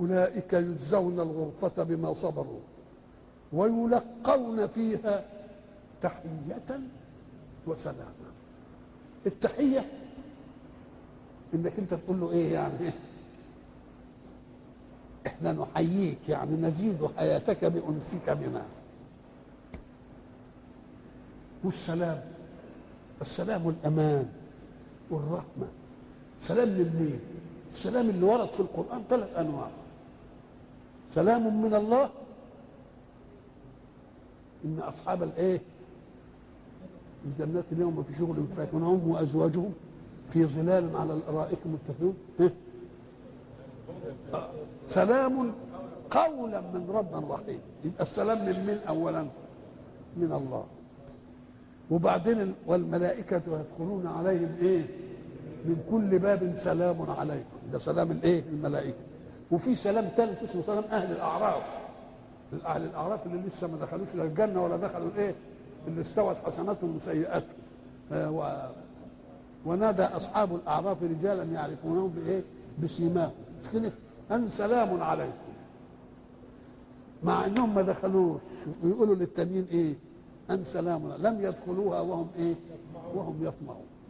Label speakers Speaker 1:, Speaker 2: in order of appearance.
Speaker 1: أولئك يجزون الغرفة بما صبروا ويلقون فيها تحية وسلاما التحية انك انت تقول له ايه يعني احنا نحييك يعني نزيد حياتك بانسك بنا والسلام السلام الامان والرحمه سلام من مين السلام اللي ورد في القران ثلاث انواع سلام من الله ان اصحاب الايه الجنات اليوم في شغل فاكهون هم وازواجهم في ظلال على الارائك متكئون إيه؟ آه. سلام قولا من رب رحيم يبقى السلام من من اولا من الله وبعدين والملائكة يدخلون عليهم ايه من كل باب سلام عليكم ده سلام الايه الملائكة وفي سلام ثالث اسمه سلام اهل الاعراف اهل الاعراف اللي لسه ما دخلوش لا الجنة ولا دخلوا الايه اللي استوت حسناتهم وسيئاتهم آه و... ونادى اصحاب الاعراف رجالا يعرفونهم بايه بسيماهم مش كده ان سلام عليكم مع انهم ما دخلوش ويقولوا للتانيين ايه ان سلام لم يدخلوها وهم ايه وهم يطمعون